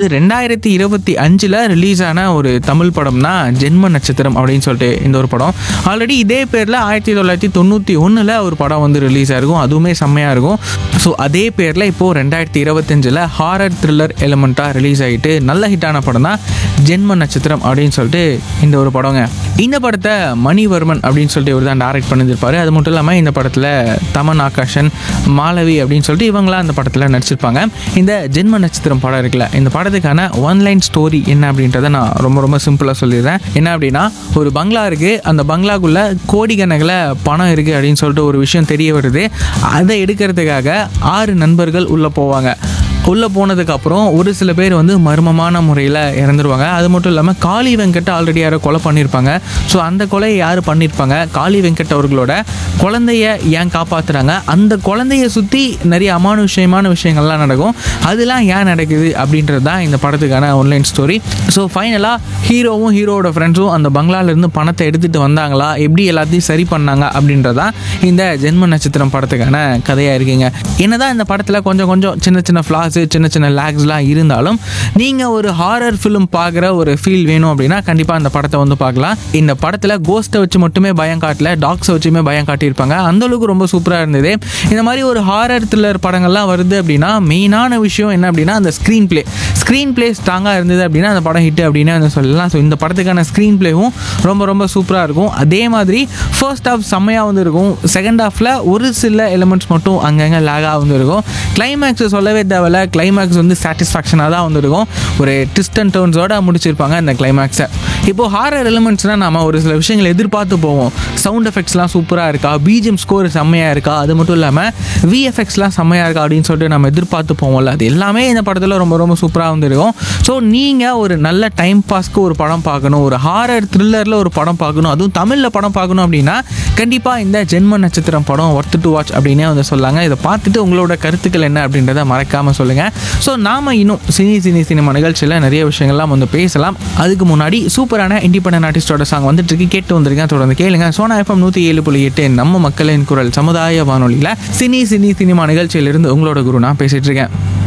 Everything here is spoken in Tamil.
ரெண்டாயிரத்தி இருபத்தி அஞ்சில் ரிலீஸ் ஆன ஒரு தமிழ் படம்னா ஜென்ம நட்சத்திரம் அப்படின்னு சொல்லிட்டு இந்த ஒரு படம் ஆல்ரெடி இதே பேரில் ஆயிரத்தி தொள்ளாயிரத்தி தொண்ணூற்றி ஒன்றில் ஒரு படம் வந்து ரிலீஸ் ஆயிருக்கும் அதுவுமே செம்மையாக இருக்கும் ஸோ அதே பேரில் இப்போது ரெண்டாயிரத்தி இருபத்தஞ்சில் ஹாரர் த்ரில்லர் எலிமெண்ட்டாக ரிலீஸ் ஆகிட்டு நல்ல ஹிட்டான படம் தான் ஜென்ம நட்சத்திரம் அப்படின்னு சொல்லிட்டு இந்த ஒரு படங்க இந்த படத்தை மணிவர்மன் அப்படின்னு சொல்லிட்டு இவர் தான் டைரக்ட் பண்ணியிருப்பாரு அது மட்டும் இல்லாமல் இந்த படத்தில் தமன் ஆகாஷன் மாலவி அப்படின்னு சொல்லிட்டு இவங்களாம் அந்த படத்தில் நடிச்சிருப்பாங்க இந்த ஜென்ம நட்சத்திரம் படம் இருக்குல்ல இந்த படத்துக்கான ஒன் லைன் ஸ்டோரி என்ன அப்படின்றத நான் ரொம்ப ரொம்ப சிம்பிளாக சொல்லிடுறேன் என்ன அப்படின்னா ஒரு பங்களா இருக்குது அந்த பங்களாக்குள்ளே கோடிக்கணக்கில் பணம் இருக்குது அப்படின்னு சொல்லிட்டு ஒரு விஷயம் தெரிய வருது அதை எடுக்கிறதுக்காக ஆறு நண்பர்கள் உள்ளே போவாங்க உள்ளே போனதுக்கப்புறம் ஒரு சில பேர் வந்து மர்மமான முறையில் இறந்துருவாங்க அது மட்டும் இல்லாமல் காளி வெங்கட் ஆல்ரெடி யாரோ கொலை பண்ணியிருப்பாங்க ஸோ அந்த கொலையை யார் பண்ணியிருப்பாங்க காளி வெங்கட் அவர்களோட குழந்தைய ஏன் காப்பாற்றுறாங்க அந்த குழந்தைய சுற்றி நிறைய அமானுஷ்யமான விஷயங்கள்லாம் நடக்கும் அதெல்லாம் ஏன் நடக்குது அப்படின்றது தான் இந்த படத்துக்கான ஒன்லைன் ஸ்டோரி ஸோ ஃபைனலாக ஹீரோவும் ஹீரோவோட ஃப்ரெண்ட்ஸும் அந்த பங்களாலேருந்து பணத்தை எடுத்துகிட்டு வந்தாங்களா எப்படி எல்லாத்தையும் சரி பண்ணாங்க அப்படின்றதான் இந்த ஜென்ம நட்சத்திரம் படத்துக்கான கதையாக இருக்குங்க என்னதான் இந்த படத்தில் கொஞ்சம் கொஞ்சம் சின்ன சின்ன ஃப்ளாஸு சின்ன சின்ன லேக்ஸ்லாம் இருந்தாலும் நீங்கள் ஒரு ஹாரர் ஃபிலிம் பார்க்குற ஒரு ஃபீல் வேணும் அப்படின்னா கண்டிப்பாக இந்த படத்தை வந்து பார்க்கலாம் இந்த படத்தில் கோஸ்ட்டை வச்சு மட்டுமே பயம் காட்டல டாக்ஸை வச்சுமே பயம் காட்டியிருப்பாங்க அந்த அளவுக்கு ரொம்ப சூப்பராக இருந்தது இந்த மாதிரி ஒரு ஹாரர் த்ரில்லர் படங்கள்லாம் வருது அப்படின்னா மெயினான விஷயம் என்ன அப்படின்னா அந்த ஸ்க்ரீன் ப்ளே ஸ்க்ரீன் ப்ளே ஸ்ட்ராங்காக இருந்தது அப்படின்னா அந்த படம் ஹிட் அப்படின்னு வந்து சொல்லலாம் ஸோ இந்த படத்துக்கான ஸ்க்ரீன் ப்ளேவும் ரொம்ப ரொம்ப சூப்பராக இருக்கும் அதே மாதிரி ஃபர்ஸ்ட் ஹாஃப் செம்மையாக வந்து இருக்கும் செகண்ட் ஹாஃபில் ஒரு சில எலிமெண்ட்ஸ் மட்டும் அங்கங்கே லேகாக வந்து இருக்கும் கிளைமேக்ஸ் சொல்லவே தேவையில்ல கிளைமேக்ஸ் வந்து சாட்டிஸ்ஃபேக்ஷனாக தான் வந்துருக்கும் ஒரு ட்விஸ்ட் அண்ட் டர்ன்ஸோட முடிச்சிருப்பாங்க இந்த கிளைமேக்ஸை இப்போது ஹாரர் எலிமெண்ட்ஸ்னால் நம்ம ஒரு சில விஷயங்களை எதிர்பார்த்து போவோம் சவுண்ட் எஃபெக்ட்ஸ்லாம் சூப்பராக இருக்கா பிஜிஎம் ஸ்கோர் செம்மையாக இருக்கா அது மட்டும் இல்லாமல் விஎஃப்எக்ஸ்லாம் செம்மையாக இருக்கா அப்படின்னு சொல்லிட்டு நம்ம எதிர்பார்த்து போவோம்ல அது எல்லாமே இந்த படத்தில் ரொம்ப ரொம்ப சூப்பராக வந்துருக்கும் ஸோ நீங்கள் ஒரு நல்ல டைம் பாஸ்க்கு ஒரு படம் பார்க்கணும் ஒரு ஹாரர் த்ரில்லரில் ஒரு படம் பார்க்கணும் அதுவும் தமிழில் படம் பார்க்கணும் அப்படின்னா கண்டிப்பாக இந்த ஜென்ம நட்சத்திரம் படம் ஒர்த் டு வாட்ச் அப்படின்னே வந்து சொல்லாங்க இதை பார்த்துட்டு உங்களோட கருத்துக்கள் என்ன அப்படின்றத மறக்காமல் சொல்லுங்கள் ஸோ நாம் இன்னும் சினி சினி சினிமா நிகழ்ச்சியில் நிறைய விஷயங்கள்லாம் வந்து பேசலாம் அதுக்கு முன்னாடி சூப்பரான இண்டிபெண்டன்ட் ஆர்டிஸ்டோட சாங் வந்துட்டு இருக்கு கேட்டு வந்திருக்கேன் தொடர்ந்து கேளுங்க சோனா எஃப்எம் நூற்றி ஏழு புள்ளி எட்டு நம்ம மக்களின் குரல் சமுதாய வானொலியில் சினி சினி சினிமா நிகழ்ச்சியிலிருந்து உங்களோட குரு நான் பேசிட்டு இருக்கேன்